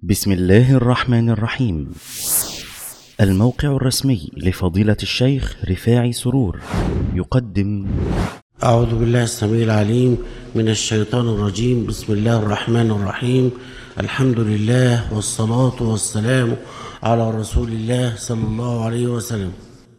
بسم الله الرحمن الرحيم الموقع الرسمي لفضيلة الشيخ رفاعي سرور يقدم أعوذ بالله السميع العليم من الشيطان الرجيم بسم الله الرحمن الرحيم الحمد لله والصلاة والسلام على رسول الله صلى الله عليه وسلم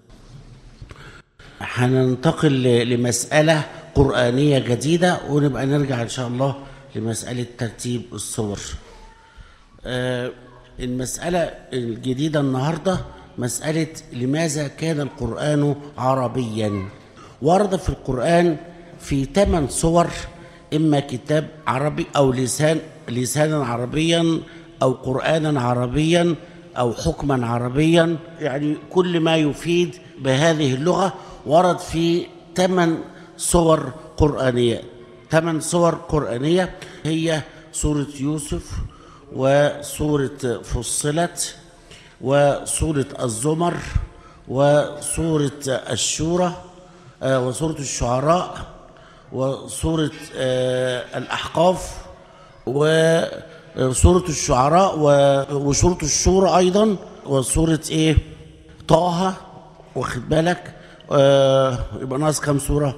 هننتقل ل- لمسألة قرآنية جديدة ونبقى نرجع إن شاء الله لمسألة ترتيب الصور آه، المسألة الجديدة النهاردة مسألة لماذا كان القرآن عربيا ورد في القرآن في ثمان صور إما كتاب عربي أو لسان لسانا عربيا أو قرآنا عربيا أو حكما عربيا يعني كل ما يفيد بهذه اللغة ورد في ثمان صور قرآنية ثمان صور قرآنية هي سورة يوسف وسورة فصلت وسورة الزمر وسورة الشورى آه، وسورة الشعراء وسورة آه، الأحقاف وسورة الشعراء و- وسورة الشورى أيضا وسورة إيه طه واخد بالك آه، يبقى ناقص كام سورة؟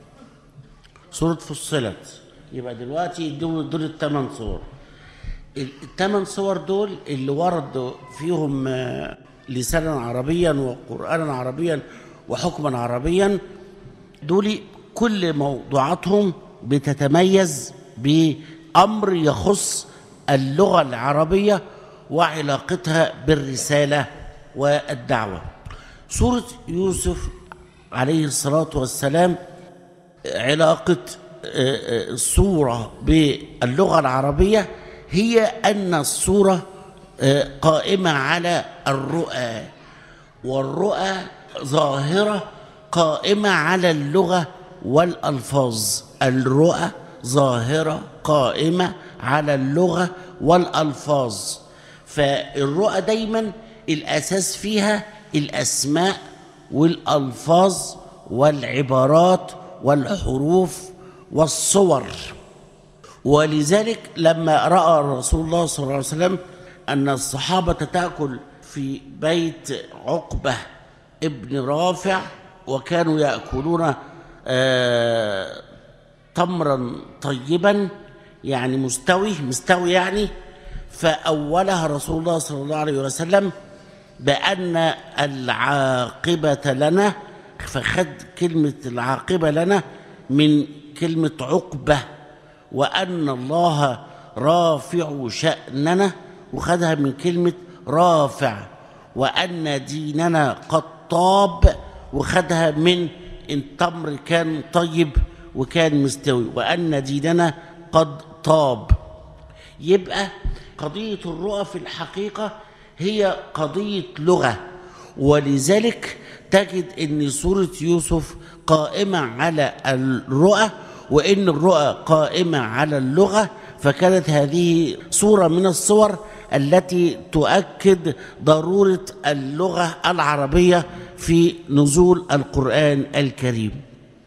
سورة فصلت يبقى دلوقتي دول دول الثمان صور الثمان صور دول اللي ورد فيهم آه، لسانا عربيا وقرانا عربيا وحكما عربيا دول كل موضوعاتهم بتتميز بامر يخص اللغه العربيه وعلاقتها بالرساله والدعوه سوره يوسف عليه الصلاه والسلام علاقة آه، آه، الصورة باللغة العربية هي أن الصورة آه، قائمة على الرؤى والرؤى ظاهرة قائمة على اللغة والألفاظ الرؤى ظاهرة قائمة على اللغة والألفاظ فالرؤى دايما الأساس فيها الأسماء والألفاظ والعبارات والحروف والصور ولذلك لما راى رسول الله صلى الله عليه وسلم ان الصحابه تاكل في بيت عقبه ابن رافع وكانوا ياكلون آه تمرا طيبا يعني مستوي مستوي يعني فاولها رسول الله صلى الله عليه وسلم بان العاقبه لنا فخد كلمه العاقبه لنا من كلمه عقبه وأن الله رافع شأننا وخدها من كلمة رافع وأن ديننا قد طاب وخدها من التمر كان طيب وكان مستوي وأن ديننا قد طاب يبقى قضية الرؤى في الحقيقة هي قضية لغة ولذلك تجد أن سورة يوسف قائمة على الرؤى وأن الرؤى قائمة على اللغة فكانت هذه صورة من الصور التي تؤكد ضرورة اللغة العربية في نزول القرآن الكريم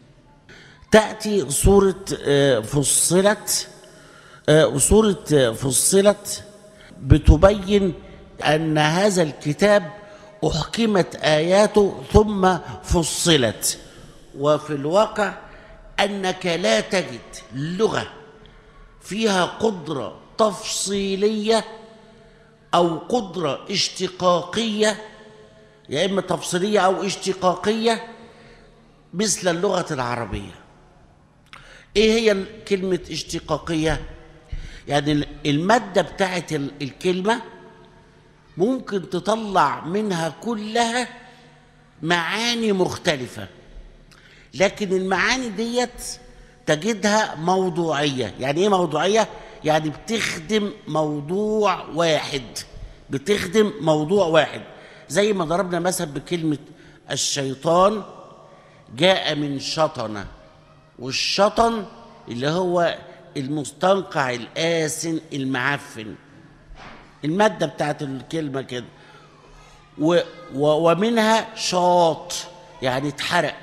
تأتي سورة آه، فصلت آه، وسورة آه، فصلت بتبين أن هذا الكتاب أحكمت آياته ثم فصلت وفي الواقع أنك لا تجد لغة فيها قدرة تفصيلية أو قدرة اشتقاقية يا إما تفصيلية أو اشتقاقية مثل اللغة العربية ايه هي كلمة اشتقاقية؟ يعني المادة بتاعت ال- الكلمة ممكن تطلع منها كلها معاني مختلفة لكن المعاني ديت تجدها موضوعية يعني ايه موضوعية؟ يعني بتخدم موضوع واحد بتخدم موضوع واحد زي ما ضربنا مثل بكلمة الشيطان جاء من شطنة والشطن اللي هو المستنقع الآسن المعفن المادة بتاعت الكلمة كده و و ومنها شاط يعني اتحرق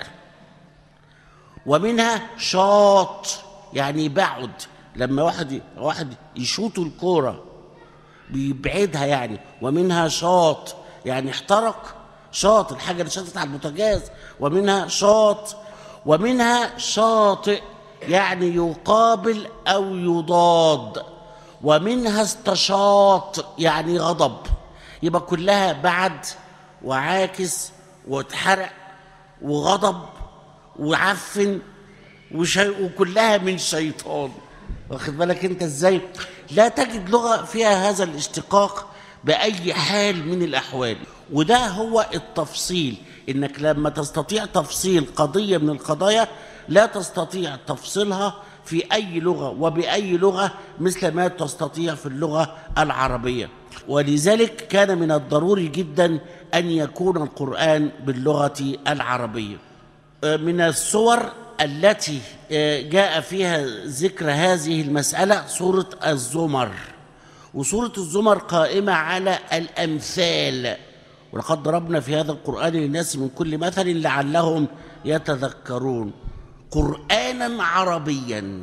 ومنها شاط يعني بعد لما واحد واحد يشوط الكوره بيبعدها يعني ومنها شاط يعني احترق شاط الحاجة اللي شاطت على البوتاجاز ومنها شاط ومنها شاطئ يعني يقابل أو يضاد ومنها استشاط يعني غضب يبقى كلها بعد وعاكس واتحرق وغضب وعفن وشي وكلها من شيطان واخد بالك انت ازاي لا تجد لغه فيها هذا الاشتقاق باي حال من الاحوال وده هو التفصيل انك لما تستطيع تفصيل قضيه من القضايا لا تستطيع تفصيلها في اي لغه وباي لغه مثل ما تستطيع في اللغه العربيه ولذلك كان من الضروري جدا ان يكون القران باللغه العربيه من الصور التي جاء فيها ذكر هذه المسألة سورة الزمر وسورة الزمر قائمة على الأمثال ولقد ضربنا في هذا القرآن للناس من كل مثل لعلهم يتذكرون قرآنا عربيا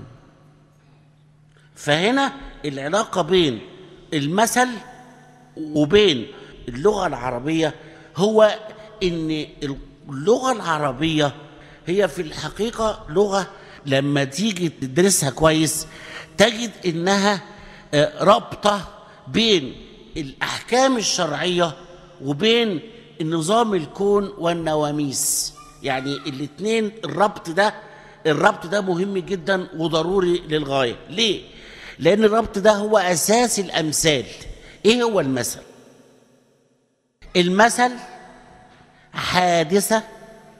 فهنا العلاقة بين المثل وبين اللغة العربية هو إن اللغة العربية هي في الحقيقة لغة لما تيجي تدرسها كويس تجد إنها رابطة بين الأحكام الشرعية وبين نظام الكون والنواميس يعني الاثنين الربط ده الربط ده مهم جدا وضروري للغاية ليه؟ لأن الربط ده هو أساس الأمثال إيه هو المثل؟ المثل حادثة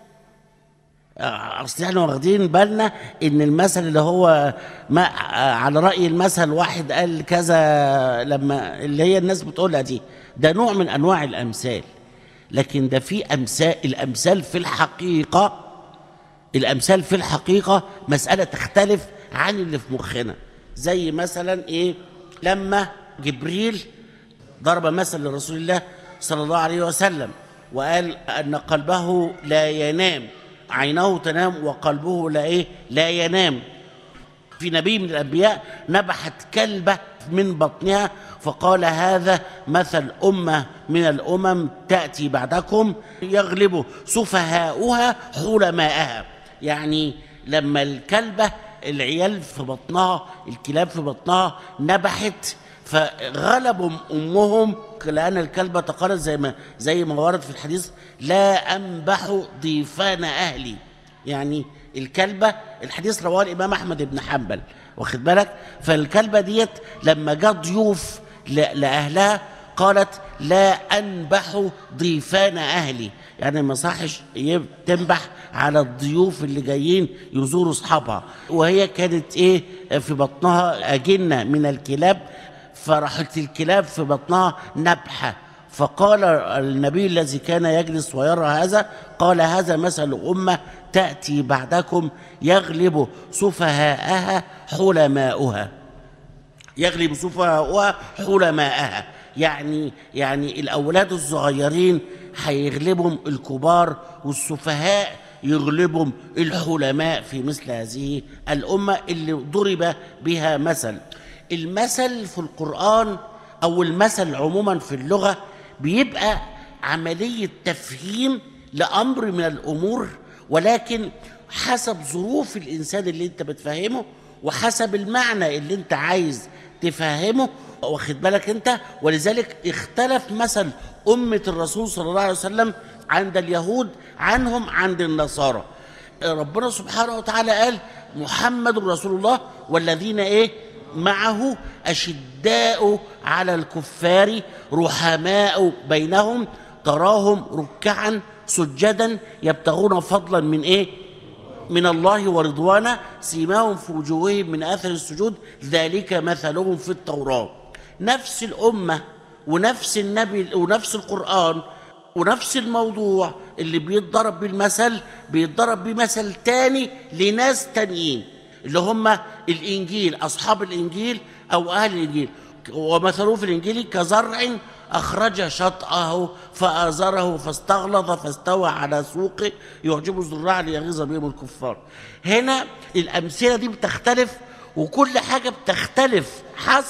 اصل احنا واخدين بالنا ان المثل اللي هو ما على راي المثل واحد قال كذا لما اللي هي الناس بتقولها دي ده نوع من انواع الامثال لكن ده في امثال الامثال في الحقيقه الامثال في الحقيقه مساله تختلف عن اللي في مخنا زي مثلا ايه لما جبريل ضرب مثل لرسول الله صلى الله عليه وسلم وقال ان قلبه لا ينام عينه تنام وقلبه لا ايه لا ينام في نبي من الانبياء نبحت كلبه من بطنها فقال هذا مثل امه من الامم تاتي بعدكم يغلب سفهاؤها حلماءها يعني لما الكلبه العيال في بطنها الكلاب في بطنها نبحت فغلبوا امهم لان الكلبه قالت زي ما زي ما ورد في الحديث لا انبح ضيفان اهلي يعني الكلبه الحديث رواه الامام احمد بن حنبل واخد بالك فالكلبه ديت لما جاء ضيوف لاهلها قالت لا انبح ضيفان اهلي يعني ما صحش تنبح على الضيوف اللي جايين يزوروا اصحابها وهي كانت ايه في بطنها اجنه من الكلاب فراحت الكلاب في بطنها نبحة فقال النبي الذي كان يجلس ويرى هذا قال هذا مثل أمة تأتي بعدكم يغلب سفهاءها حلماؤها يغلب سفهاؤها حلماءها يعني يعني الأولاد الصغيرين هيغلبهم الكبار والسفهاء يغلبهم الحلماء في مثل هذه الأمة اللي ضرب بها مثل المثل في القرآن أو المثل عموما في اللغة بيبقى عملية تفهيم لأمر من الأمور ولكن حسب ظروف الإنسان اللي أنت بتفهمه وحسب المعنى اللي أنت عايز تفهمه واخد بالك أنت ولذلك اختلف مثل أمة الرسول صلى الله عليه وسلم عند اليهود عنهم عند النصارى ربنا سبحانه وتعالى قال محمد رسول الله والذين ايه معه أشداء على الكفار رحماء بينهم تراهم ركعا سجدا يبتغون فضلا من ايه من الله ورضوانا سيماهم في وجوههم من اثر السجود ذلك مثلهم في التوراه نفس الامه ونفس النبي ونفس القران ونفس الموضوع اللي بيتضرب بالمثل بيتضرب بمثل تاني لناس تانيين اللي هم الانجيل اصحاب الانجيل او اهل الانجيل ومثلوه في الانجيل كزرع اخرج شطاه فازره فاستغلظ فاستوى على سوقه يعجب الزراع ليغيظ بهم الكفار هنا الامثله دي بتختلف وكل حاجه بتختلف حسب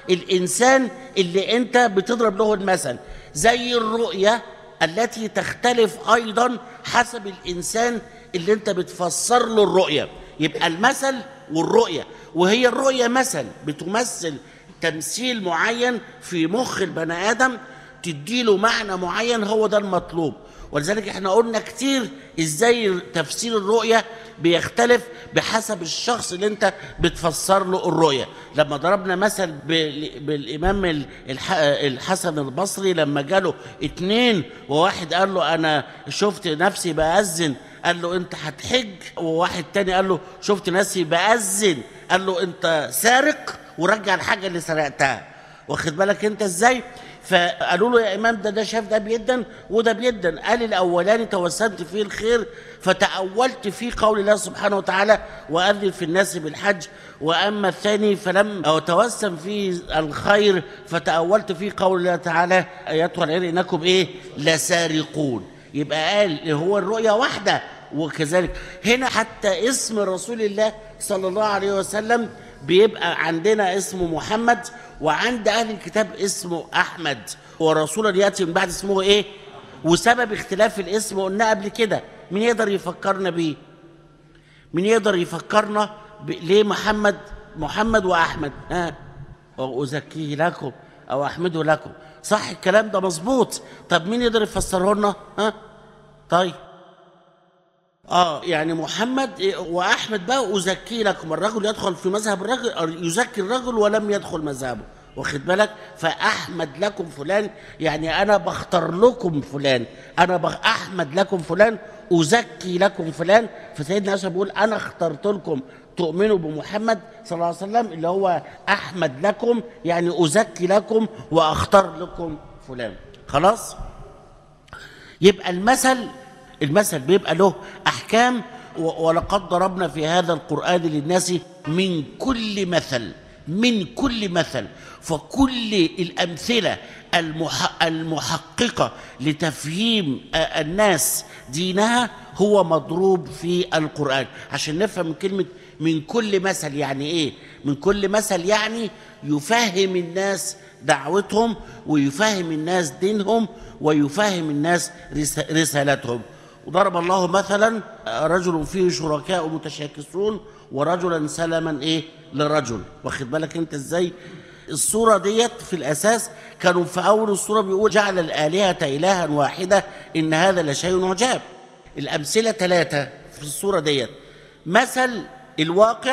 الانسان اللي انت بتضرب له المثل زي الرؤيه التي تختلف ايضا حسب الانسان اللي انت بتفسر له الرؤيه يبقى المثل والرؤيه وهي الرؤيه مثل بتمثل تمثيل معين في مخ البني ادم تديله معنى معين هو ده المطلوب ولذلك احنا قلنا كتير ازاي تفسير الرؤيه بيختلف بحسب الشخص اللي انت بتفسر له الرؤيه لما ضربنا مثل بال- بالامام ال- الح- الحسن البصري لما جاله اتنين وواحد قال له انا شفت نفسي باذن قال له انت هتحج وواحد تاني قال له شفت نفسي باذن قال له انت سارق ورجع الحاجه اللي سرقتها واخد بالك انت ازاي فقالوا له يا امام ده ده شاف ده بيدا وده بيدا قال الاولاني توسمت فيه الخير فتاولت فيه قول الله سبحانه وتعالى واذن في الناس بالحج واما الثاني فلم او توسم فيه الخير فتاولت فيه قول الله تعالى ايتها العير انكم ايه لسارقون يبقى قال هو الرؤيا واحده وكذلك هنا حتى اسم رسول الله صلى الله عليه وسلم بيبقى عندنا اسمه محمد وعند اهل الكتاب اسمه احمد ورسولا ياتي من بعد اسمه ايه وسبب اختلاف الاسم قلنا قبل كده مين يقدر يفكرنا بيه مين يقدر يفكرنا ب... ليه محمد محمد واحمد ها وازكيه لكم او احمده لكم صح الكلام ده مظبوط طب مين يقدر يفسره لنا ها طيب اه يعني محمد إيه، واحمد بقى ازكي لكم الرجل يدخل في مذهب الرجل أو يزكي الرجل ولم يدخل مذهبه واخد بالك فاحمد لكم فلان يعني انا بختار لكم فلان انا بخ... احمد لكم فلان ازكي لكم فلان فسيدنا عيسى بيقول انا اخترت لكم تؤمنوا بمحمد صلى الله عليه وسلم اللي هو احمد لكم يعني ازكي لكم واختار لكم فلان خلاص يبقى المثل المثل بيبقى له احكام و- ولقد ضربنا في هذا القران للناس من كل مثل من كل مثل فكل الامثله المح- المحققه لتفهيم آه، الناس دينها هو مضروب في القران عشان نفهم من كلمه من كل مثل يعني ايه من كل مثل يعني يفهم الناس دعوتهم ويفهم الناس دينهم ويفهم الناس رس- رسالتهم وضرب الله مثلا رجل فيه شركاء متشاكسون ورجلا سلما ايه لرجل واخد بالك انت ازاي الصورة ديت في الأساس كانوا في أول الصورة بيقول جعل الآلهة إلها واحدة إن هذا لشيء عجاب الأمثلة ثلاثة في الصورة ديت مثل الواقع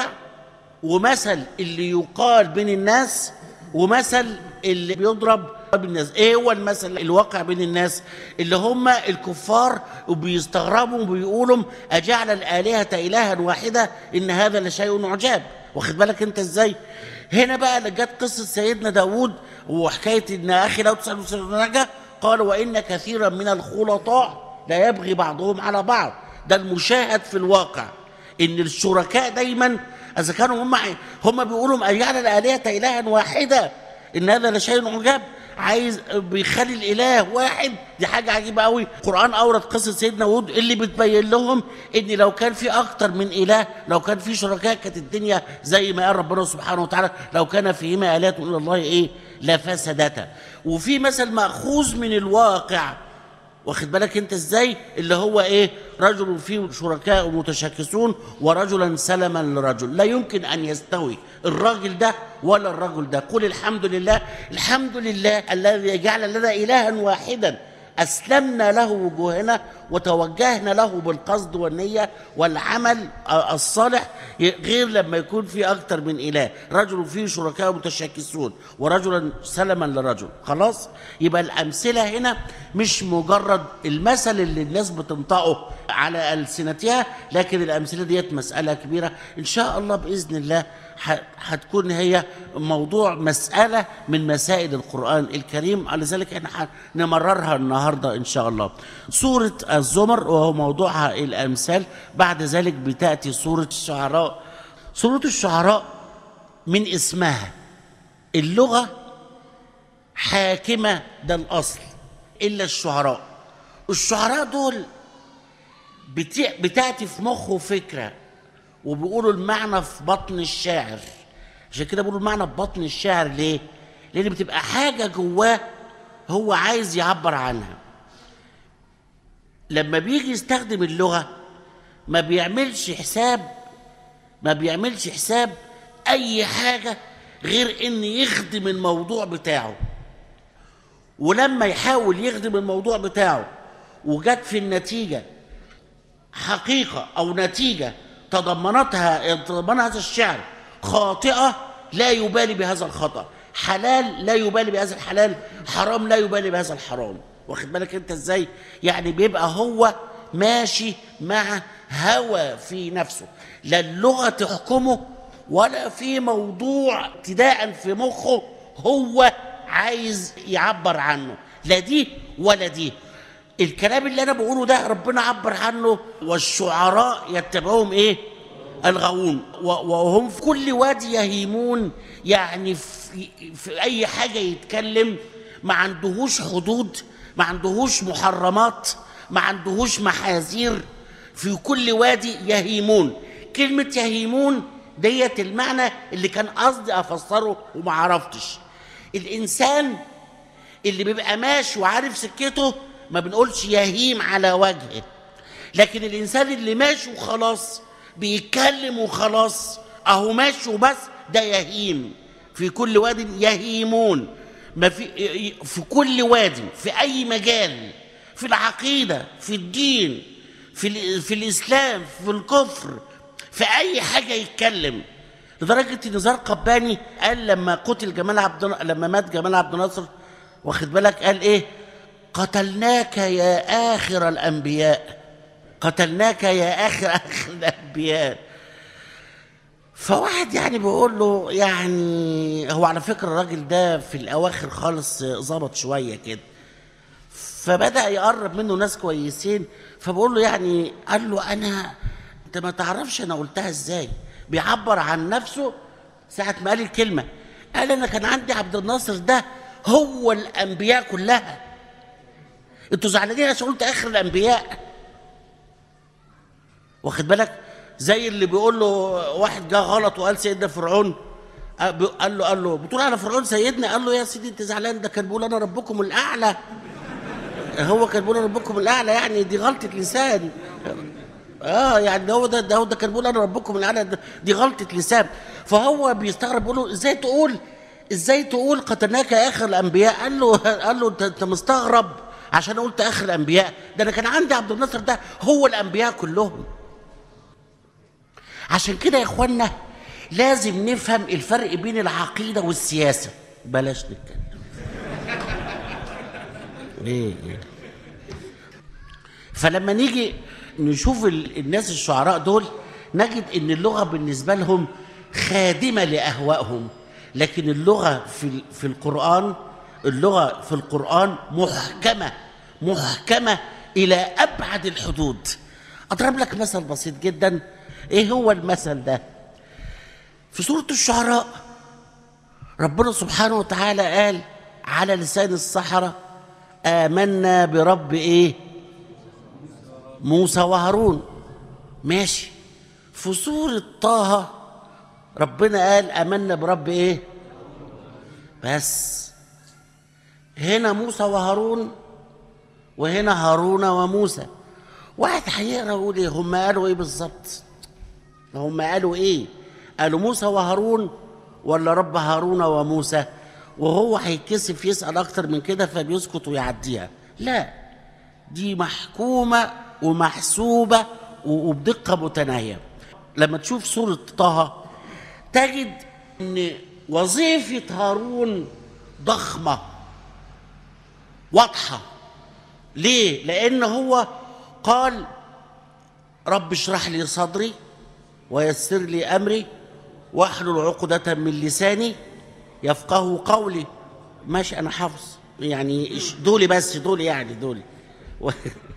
ومثل اللي يقال بين الناس ومثل اللي بيضرب بالناس ايه هو المثل الواقع بين الناس اللي هم الكفار وبيستغربوا وبيقولوا اجعل الالهه الها واحده ان هذا لشيء عجاب واخد بالك انت ازاي هنا بقى جت قصه سيدنا داود وحكايه ان اخي لو تسال نجا قال وان كثيرا من الخلطاء لا يبغي بعضهم على بعض ده المشاهد في الواقع ان الشركاء دايما اذا كانوا هم هم بيقولوا اجعل الالهه الها واحده ان هذا لشيء عجاب عايز بيخلي الاله واحد دي حاجه عجيبه قوي القران اورد قصه سيدنا هود اللي بتبين لهم ان لو كان في اكتر من اله لو كان في شركاء كانت الدنيا زي ما قال ربنا سبحانه وتعالى لو كان فيهما الهه الا الله ايه لفسدتا وفي مثل ماخوذ من الواقع واخد بالك انت ازاي اللي هو ايه رجل فيه شركاء متشاكسون ورجلا سلما لرجل لا يمكن ان يستوي الراجل ده ولا الرجل ده قل الحمد لله الحمد لله الذي جعل لنا الها واحدا اسلمنا له وجوهنا وتوجهنا له بالقصد والنيه والعمل الصالح غير لما يكون في اكتر من اله رجل فيه شركاء متشاكسون ورجلا سلما لرجل خلاص يبقى الامثله هنا مش مجرد المثل اللي الناس بتنطقه على السنتها لكن الامثله ديت مساله كبيره ان شاء الله باذن الله ح- هتكون هي موضوع مسألة من مسائل القرآن الكريم على ذلك احنا هنمررها النهاردة إن شاء الله سورة الزمر وهو موضوعها الأمثال بعد ذلك بتأتي سورة الشعراء سورة الشعراء من اسمها اللغة حاكمة ده الأصل إلا الشعراء الشعراء دول بت- بتأتي في مخه فكرة وبيقولوا المعنى في بطن الشاعر عشان كده بيقولوا المعنى في بطن الشاعر ليه؟ لان بتبقى حاجه جواه هو عايز يعبر عنها لما بيجي يستخدم اللغه ما بيعملش حساب ما بيعملش حساب اي حاجه غير ان يخدم الموضوع بتاعه ولما يحاول يخدم الموضوع بتاعه وجت في النتيجه حقيقه او نتيجه تضمنتها تضمنها هذا الشعر خاطئه لا يبالي بهذا الخطا حلال لا يبالي بهذا الحلال حرام لا يبالي بهذا الحرام واخد بالك انت ازاي يعني بيبقى هو ماشي مع هوى في نفسه لا اللغه تحكمه ولا في موضوع ابتداء في مخه هو عايز يعبر عنه لا دي ولا دي الكلام اللي انا بقوله ده ربنا عبر عنه والشعراء يتبعهم ايه الغاوون و- وهم في كل وادي يهيمون يعني في, في اي حاجه يتكلم ما عندهوش حدود ما عندهوش محرمات ما عندهوش محاذير في كل وادي يهيمون كلمه يهيمون ديت المعنى اللي كان قصدي افسره وما عرفتش الانسان اللي بيبقى ماشي وعارف سكته ما بنقولش يهيم على وجهه لكن الانسان اللي ماشي وخلاص بيتكلم وخلاص اهو ماشي وبس ده يهيم في كل واد يهيمون ما في في كل وادي في اي مجال في العقيده في الدين في ال- في الاسلام في الكفر في اي حاجه يتكلم لدرجه ان نزار قباني قال لما قتل جمال عبد لما مات جمال عبد الناصر واخد بالك قال ايه قتلناك يا اخر الانبياء قتلناك يا اخر اخر الانبياء فواحد يعني بيقول له يعني هو على فكره الراجل ده في الاواخر خالص ظبط شويه كده فبدا يقرب منه ناس كويسين فبقول له يعني قال له انا انت ما تعرفش انا قلتها ازاي بيعبر عن نفسه ساعه ما قال الكلمه قال انا كان عندي عبد الناصر ده هو الانبياء كلها انتوا زعلانين عشان قلت اخر الانبياء واخد بالك زي اللي بيقول له واحد جه غلط وقال سيدنا فرعون قال له قال له بتقول على فرعون سيدنا قال له يا سيدي انت زعلان ده كان بيقول انا ربكم الاعلى هو كان بيقول ربكم الاعلى يعني دي غلطه لسان اه يعني ده هو ده ده, هو ده كان بيقول انا ربكم الاعلى ده- دي غلطه لسان فهو بيستغرب بيقول له ازاي تقول ازاي تقول قتلناك يا اخر الانبياء قال له قال له انت انت مستغرب عشان قلت اخر الانبياء ده انا كان عندي عبد الناصر ده هو الانبياء كلهم عشان كده يا اخوانا لازم نفهم الفرق بين العقيده والسياسه بلاش نتكلم ايه ايه فلما نيجي نشوف ال- الناس الشعراء دول نجد ان اللغه بالنسبه لهم خادمه لاهوائهم لكن اللغه في ال- في القران اللغه في القران محكمه محكمه الى ابعد الحدود اضرب لك مثل بسيط جدا ايه هو المثل ده في سوره الشعراء ربنا سبحانه وتعالى قال على لسان السحره امنا برب ايه موسى وهارون ماشي في سورة طه ربنا قال آمنا برب إيه؟ بس هنا موسى وهارون وهنا هارون وموسى واحد هيقرا يقول ايه هم قالوا ايه بالظبط هم قالوا ايه قالوا موسى وهارون ولا رب هارون وموسى وهو هيتكسف يسال اكتر من كده فبيسكت ويعديها لا دي محكومة ومحسوبة و- وبدقة متناهية لما تشوف سورة طه تجد ان وظيفة هارون ضخمة واضحة ليه؟ لأن هو قال رب اشرح لي صدري ويسر لي أمري واحلل عقدة من لساني يفقه قولي ماشي أنا حافظ يعني إيش- دولي بس دولي يعني دولي و-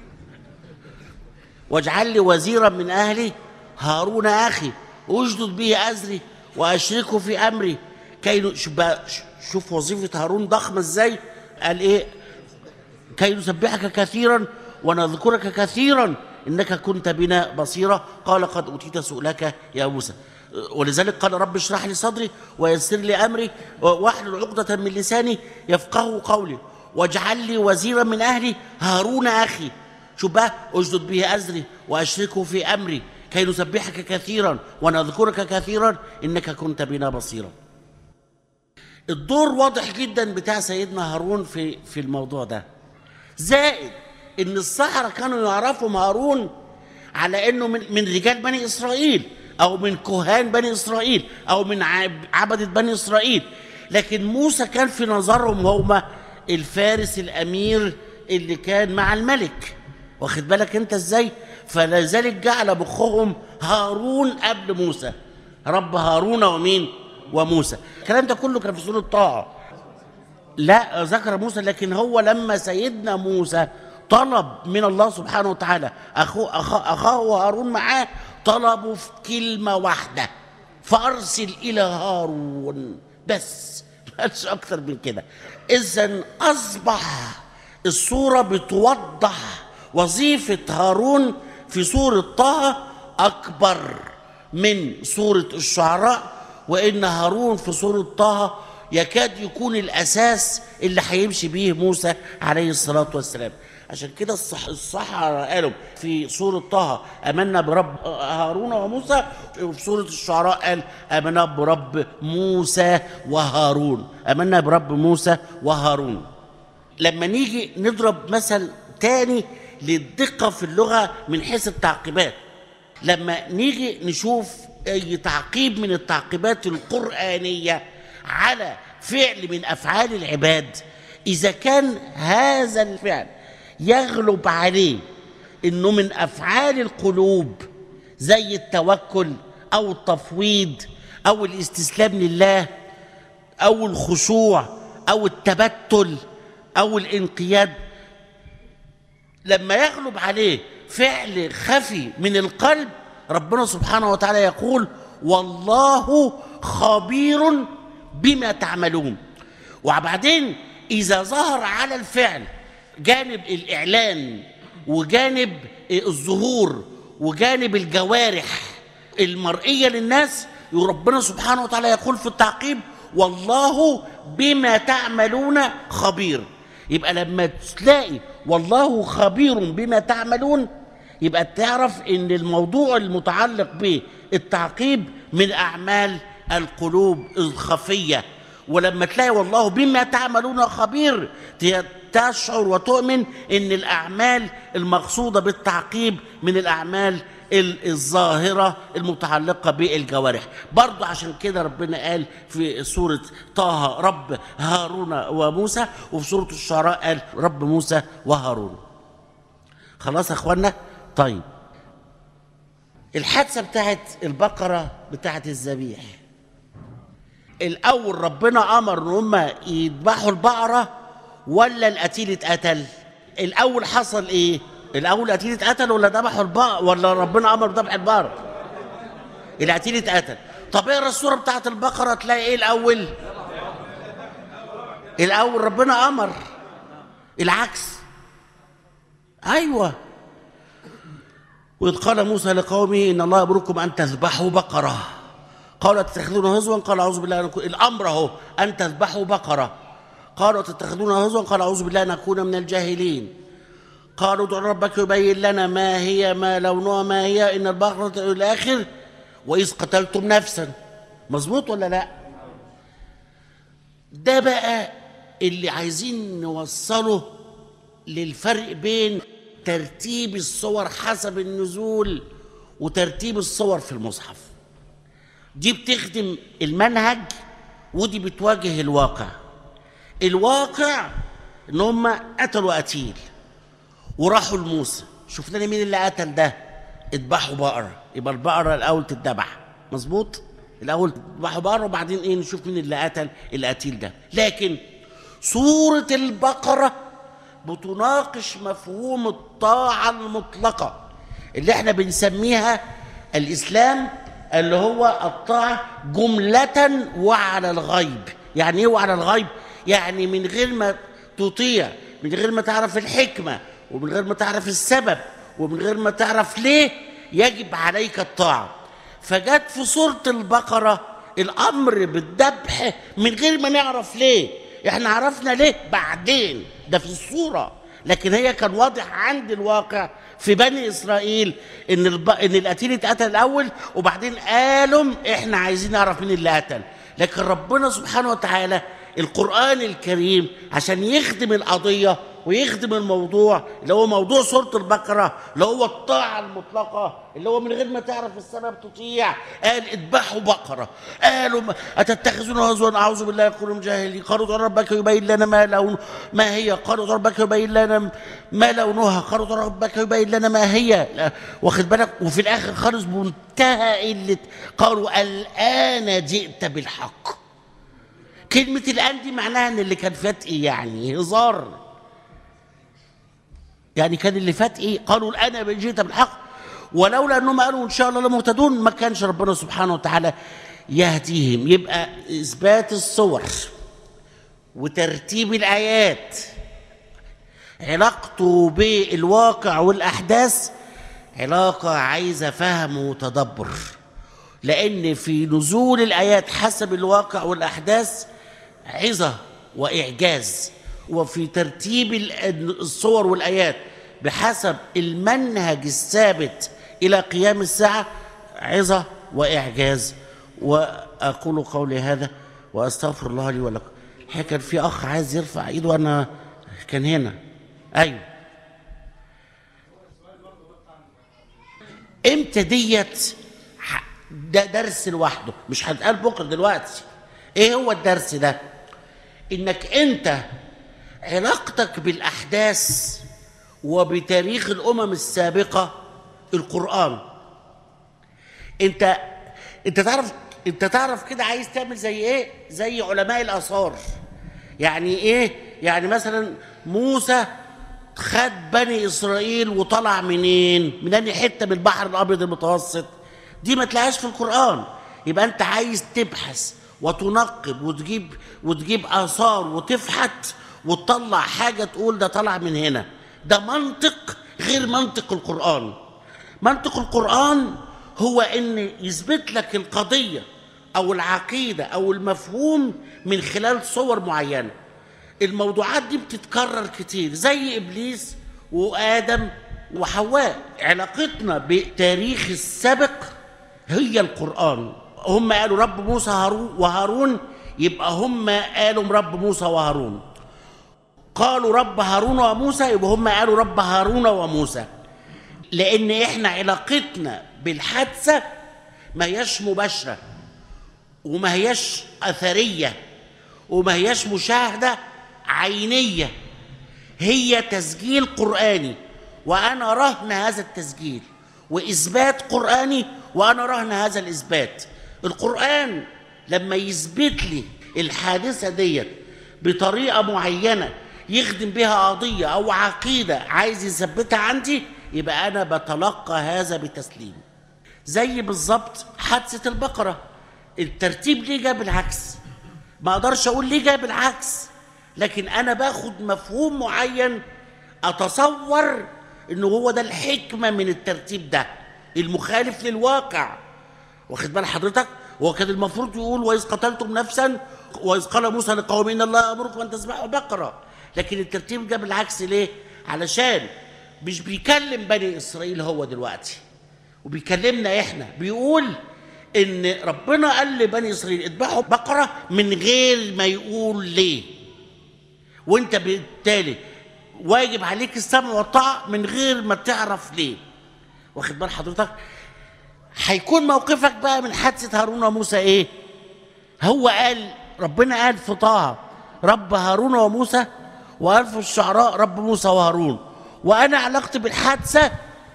واجعل لي وزيرا من أهلي هارون أخي أشدد به أزري وأشركه في أمري كي ن- شوف بقى- ش- شوف وظيفة هارون ضخمة إزاي قال إيه كي نسبحك كثيرا ونذكرك كثيرا انك كنت بنا بصيرا قال قد اوتيت سؤلك يا موسى ولذلك قال رب اشرح لي صدري ويسر لي امري واحلل عقدة من لساني يفقه قولي واجعل لي وزيرا من اهلي هارون اخي شوف بقى اشدد به ازري واشركه في امري كي نسبحك كثيرا ونذكرك كثيرا انك كنت بنا بصيرا الدور واضح جدا بتاع سيدنا هارون في في الموضوع ده زائد ان السحرة كانوا يعرفوا هارون على انه من من رجال بني اسرائيل او من كهان بني اسرائيل او من عب- عبدة بني اسرائيل لكن موسى كان في نظرهم هما الفارس الامير اللي كان مع الملك واخد بالك انت ازاي فلذلك جعل مخهم هارون قبل موسى رب هارون ومين وموسى الكلام ده كله كان في سوره طه لا ذكر موسى لكن هو لما سيدنا موسى طلب من الله سبحانه وتعالى أخوه أخاه, أخاه هارون معاه طلبوا في كلمة واحدة فأرسل إلى هارون بس ما قالش أكتر من كده إذا أصبح الصورة بتوضح وظيفة هارون في سورة طه أكبر من سورة الشعراء وإن هارون في سورة طه يكاد يكون الأساس اللي هيمشي بيه موسى عليه الصلاة والسلام عشان كده الصح الصحراء قالوا في سورة طه آمنا برب هارون وموسى وفي سورة الشعراء قال آمنا برب موسى وهارون آمنا برب موسى وهارون لما نيجي نضرب مثل تاني للدقة في اللغة من حيث التعقيبات لما نيجي نشوف أي تعقيب من التعقيبات القرآنية على فعل من أفعال العباد إذا كان هذا الفعل يغلب عليه إنه من أفعال القلوب زي التوكل أو التفويض أو الاستسلام لله أو الخشوع أو التبتل أو الانقياد لما يغلب عليه فعل خفي من القلب ربنا سبحانه وتعالى يقول والله خبير بما تعملون وبعدين إذا ظهر على الفعل جانب الإعلان وجانب الظهور وجانب الجوارح المرئية للناس ربنا سبحانه وتعالى يقول في التعقيب والله بما تعملون خبير يبقى لما تلاقي والله خبير بما تعملون يبقى تعرف ان الموضوع المتعلق بالتعقيب من اعمال القلوب الخفيه ولما تلاقي والله بما تعملون خبير تشعر وتؤمن ان الاعمال المقصوده بالتعقيب من الاعمال الظاهرة المتعلقة بالجوارح برضو عشان كده ربنا قال في سورة طه رب هارون وموسى وفي سورة الشعراء قال رب موسى وهارون خلاص يا اخوانا طيب الحادثة بتاعت البقرة بتاعت الذبيح الأول ربنا أمر إن هم يذبحوا البقرة ولا القتيل اتقتل؟ الأول حصل إيه؟ الاول القتيل اتقتل ولا ذبحوا البقر ولا ربنا امر بذبح البقر القتيل اتقتل طب اقرا السوره بتاعت البقره تلاقي ايه الاول الاول ربنا امر العكس ايوه واذ قال موسى لقومه ان الله يامركم ان تذبحوا بقره قالوا تتخذون هزوا قال اعوذ بالله ان أكون الامر اهو ان تذبحوا بقره قالوا تتخذون هزوا قال اعوذ بالله ان اكون من الجاهلين قالوا ادع ربك يبين لنا ما هي ما لونها ما هي ان البقره الى الاخر واذ قتلتم نفسا مظبوط ولا لا ده بقى اللي عايزين نوصله للفرق بين ترتيب الصور حسب النزول وترتيب الصور في المصحف دي بتخدم المنهج ودي بتواجه الواقع الواقع ان هم قتلوا قتيل وراحوا لموسى شوف لنا مين اللي قتل ده اذبحوا بقرة يبقى البقرة الأول تتذبح مظبوط الأول تذبحوا بقرة وبعدين إيه نشوف مين اللي قتل القتيل ده لكن سورة البقرة بتناقش مفهوم الطاعة المطلقة اللي احنا بنسميها الإسلام اللي هو الطاعة جملة وعلى الغيب يعني ايه وعلى الغيب يعني من غير ما تطيع من غير ما تعرف الحكمة ومن غير ما تعرف السبب ومن غير ما تعرف ليه يجب عليك الطاعة فجت في سورة البقرة الأمر بالذبح من غير ما نعرف ليه احنا عرفنا ليه بعدين ده في الصورة لكن هي كان واضح عند الواقع في بني إسرائيل إن الب... إن القتيل اتقتل الأول وبعدين قالوا إحنا عايزين نعرف مين اللي قتل لكن ربنا سبحانه وتعالى القرآن الكريم عشان يخدم القضية ويخدم الموضوع اللي هو موضوع سورة البقرة اللي هو الطاعة المطلقة اللي هو من غير ما تعرف السبب تطيع قال اذبحوا بقرة قالوا ما- أتتخذون هزوا أعوذ بالله يقولون جاهلي قالوا ادع ربك يبين لنا ما لون ما هي قالوا ادع ربك يبين لنا ما لونها قالوا ادع ربك يبين لنا ما هي لا، واخد بالك وفي الآخر خالص بمنتهى قلة قالوا الآن جئت بالحق كلمة الآن دي معناها إن اللي كان فات إيه يعني هزار يعني كان اللي فات إيه قالوا الآن جئت بالحق ولولا أنهم قالوا إن شاء الله لمهتدون ما كانش ربنا سبحانه وتعالى يهديهم يبقى إثبات الصور وترتيب الآيات علاقته بالواقع والأحداث علاقة عايزة فهم وتدبر لأن في نزول الآيات حسب الواقع والأحداث عظة وإعجاز وفي ترتيب ال- الصور والآيات بحسب المنهج الثابت إلى قيام الساعة عظة وإعجاز وأقول قولي هذا وأستغفر الله لي ولكم الحقيقة كان في أخ عايز يرفع إيده وأنا كان هنا أيوه امتى ديت ح- ده درس لوحده مش هتقال بكره دلوقتي ايه هو الدرس ده انك انت علاقتك بالاحداث وبتاريخ الامم السابقه القران انت انت تعرف انت تعرف كده عايز تعمل زي ايه زي علماء الاثار يعني ايه يعني مثلا موسى خد بني اسرائيل وطلع منين من انهي حته من البحر الابيض المتوسط دي ما تلاقيهاش في القران يبقى انت عايز تبحث وتنقب وتجيب وتجيب اثار وتفحت وتطلع حاجه تقول ده طلع من هنا ده منطق غير منطق القران منطق القرآن هو أن يثبت لك القضية أو العقيدة أو المفهوم من خلال صور معينة الموضوعات دي بتتكرر كتير زي إبليس وآدم وحواء علاقتنا بتاريخ السابق هي القرآن هم قالوا رب موسى هارون وهارون يبقى هم قالوا رب موسى وهارون قالوا رب هارون وموسى يبقى هم قالوا رب هارون وموسى لان احنا علاقتنا بالحادثه ما هياش مباشره وما هياش اثريه وما هياش مشاهده عينيه هي تسجيل قراني وانا رهن هذا التسجيل واثبات قراني وانا رهن هذا الاثبات القران لما يثبت لي الحادثه ديت بطريقه معينه يخدم بها قضيه او عقيده عايز يثبتها عندي يبقى انا بتلقى هذا بتسليم زي بالظبط حادثه البقره الترتيب ليه جاب العكس ما اقدرش اقول ليه جاب العكس لكن انا باخد مفهوم معين اتصور انه هو ده الحكمه من الترتيب ده المخالف للواقع واخد بال حضرتك هو كان المفروض يقول واذ قتلتم نفسا واذ قال موسى لقومه ان الله امركم ان تذبحوا بقره لكن الترتيب جاب العكس ليه علشان مش بيكلم بني اسرائيل هو دلوقتي وبيكلمنا احنا بيقول ان ربنا قال لبني اسرائيل اذبحوا بقره من غير ما يقول ليه وانت بالتالي واجب عليك السمع والطاعه من غير ما تعرف ليه واخد بال حضرتك هيكون موقفك بقى من حادثه هارون وموسى ايه هو قال ربنا قال في طه رب هارون وموسى وقال في الشعراء رب موسى وهارون وانا علاقتي بالحادثه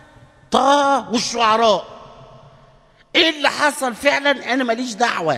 طه والشعراء ايه اللي حصل فعلا انا ماليش دعوه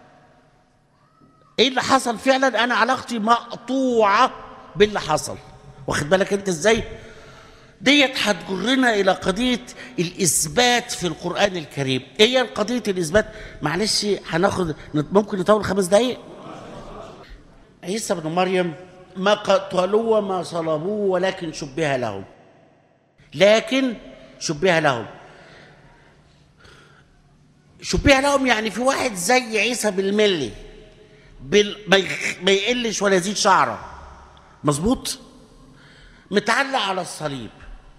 ايه اللي حصل فعلا انا علاقتي مقطوعه باللي حصل واخد بالك انت ازاي ديت هتجرنا الى قضيه الاثبات في القران الكريم ايه هي قضيه الاثبات معلش هناخد ممكن نطول خمس دقايق عيسى ابن مريم ما قتلوه وما صلبوه ولكن شبه لهم لكن شبه لهم شبه لهم يعني في واحد زي عيسى بالملي بال... ما يخ- ما يقلش ولا يزيد شعره مظبوط متعلق على الصليب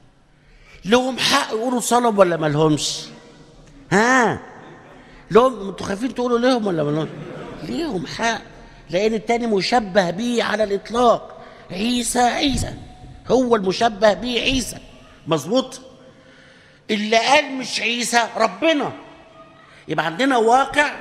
لهم حق يقولوا صلب ولا ما لهمش ها لهم انتوا خايفين تقولوا ليهم ولا ما لهمش ليهم حق لان التاني مشبه به على الاطلاق عيسى عيسى هو المشبه به عيسى مظبوط اللي قال مش عيسى ربنا يبقى عندنا واقع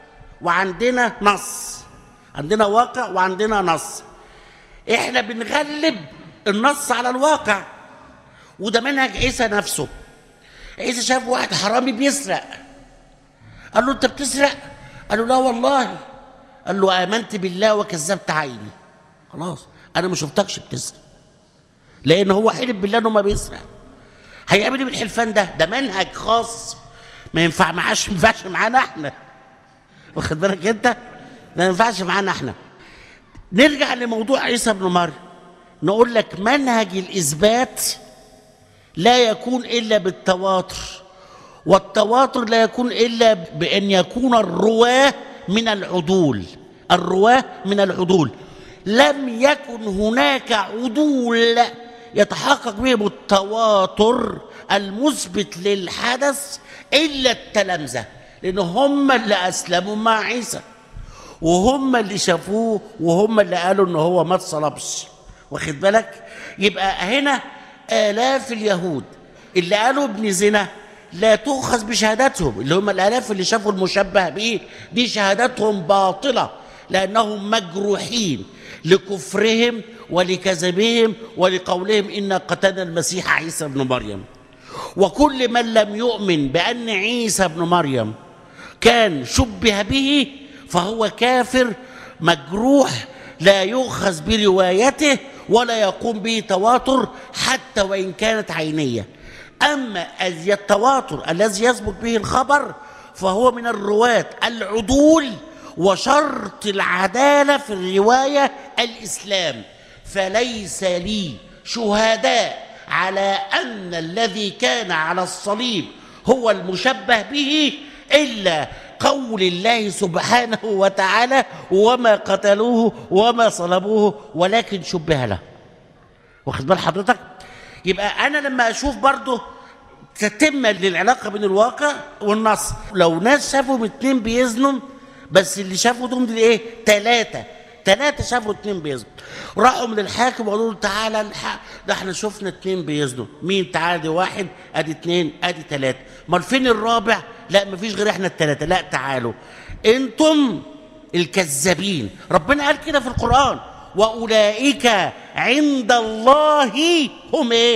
وعندنا نص عندنا واقع وعندنا نص احنا بنغلب النص على الواقع وده منهج عيسى نفسه عيسى شاف واحد حرامي بيسرق قال له انت بتسرق قال له لا والله قال له امنت بالله وكذبت عيني خلاص انا ما شفتكش بتسرق لان هو حلف بالله انه ما بيسرق هيعمل ايه بالحلفان ده ده منهج خاص ما ينفع معاش ما ينفعش معانا احنا واخد بالك انت ما ينفعش معانا احنا نرجع لموضوع عيسى بن مريم نقول لك منهج الاثبات لا يكون الا بالتواتر والتواتر لا يكون الا بان يكون الرواه من العدول الرواه من العدول لم يكن هناك عدول يتحقق بهم التواتر المثبت للحدث الا التلامذه لان هم اللي اسلموا مع عيسى وهم اللي شافوه وهم اللي قالوا ان هو ما اتصلبش واخد بالك يبقى هنا آلاف اليهود اللي قالوا ابن زنا لا تؤخذ بشهادتهم اللي هم الآلاف اللي شافوا المشبه به دي شهادتهم باطلة لأنهم مجروحين لكفرهم ولكذبهم ولقولهم إنا قتلنا المسيح عيسى ابن مريم وكل من لم يؤمن بأن عيسى ابن مريم كان شبه به فهو كافر مجروح لا يؤخذ بروايته ولا يقوم به تواتر حتى وان كانت عينيه اما التواتر الذي يثبت به الخبر فهو من الرواه العدول وشرط العداله في الروايه الاسلام فليس لي شهداء على ان الذي كان على الصليب هو المشبه به الا قول الله سبحانه وتعالى وما قتلوه وما صلبوه ولكن شبه له واخد بال حضرتك يبقى انا لما اشوف برضه تتم للعلاقه بين الواقع والنص لو ناس شافوا اتنين بيزنوا بس اللي شافوا دول دول ايه ثلاثه ثلاثة شافوا اتنين بيزنوا راحوا من الحاكم وقالوا له تعالى الحق ده احنا شفنا اتنين بيزنوا مين تعالى دي واحد ادي اتنين ادي تلاتة امال فين الرابع لا مفيش غير احنا التلاتة لا تعالوا انتم الكذابين ربنا قال كده في القرآن واولئك عند الله هم ايه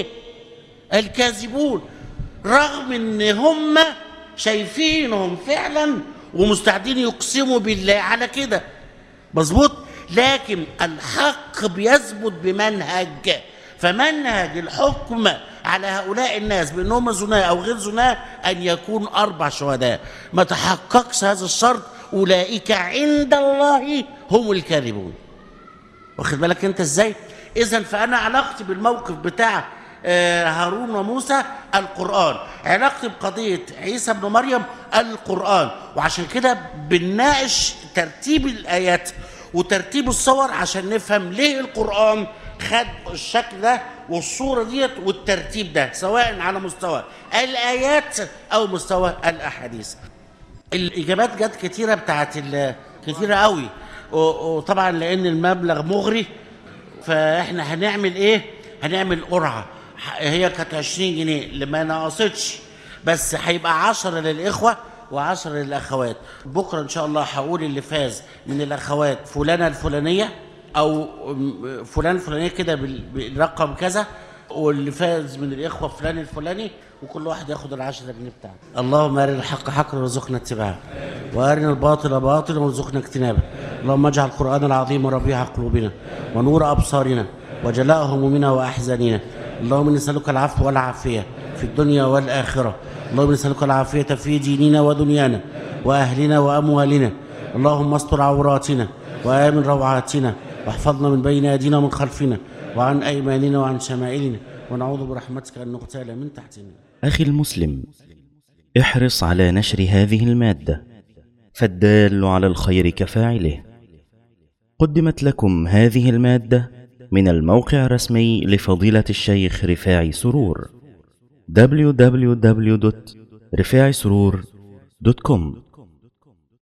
الكاذبون رغم ان هم شايفينهم فعلا ومستعدين يقسموا بالله على كده مظبوط لكن الحق بيثبت بمنهج فمنهج الحكم على هؤلاء الناس بانهم زناة او غير زناة ان يكون اربع شهداء ما تحققش هذا الشرط اولئك عند الله هم الكاذبون واخد بالك انت ازاي اذا فانا علاقتي بالموقف بتاع آه، هارون وموسى القرآن علاقتي بقضية عيسى ابن مريم القرآن وعشان كده بنناقش ترتيب الآيات وترتيب الصور عشان نفهم ليه القرآن خد الشكل ده والصورة ديت والترتيب ده سواء على مستوى الآيات أو مستوى الأحاديث الإجابات جت كتيرة بتاعت ال- كتيرة قوي و- وطبعا لأن المبلغ مغري فاحنا هنعمل ايه هنعمل قرعه ح- هي كانت 20 جنيه اللي ما نقصتش بس هيبقى 10 للاخوه و10 للاخوات بكره ان شاء الله هقول اللي فاز من الاخوات فلانه الفلانيه او م- فلان الفلانيه كده بال- بالرقم كذا واللي فاز من الاخوه فلان الفلاني وكل واحد ياخد العشرة جنيه بتاعته اللهم ارنا الحق حقا وارزقنا اتباعه وارنا الباطل باطلا وارزقنا اجتنابه اللهم اجعل القران العظيم ربيع قلوبنا ونور ابصارنا وجلاء همومنا واحزاننا اللهم نسالك العفو والعافيه في الدنيا والاخره اللهم نسالك العافيه في ديننا ودنيانا واهلنا واموالنا اللهم استر عوراتنا وامن روعاتنا واحفظنا من بين ايدينا ومن خلفنا وعن ايماننا وعن شمائلنا ونعوذ برحمتك ان نغتال من تحتنا أخي المسلم احرص على نشر هذه المادة فالدال على الخير كفاعله قدمت لكم هذه المادة من الموقع الرسمي لفضيلة الشيخ رفاعي سرور www.رفاعي سرور دوت كوم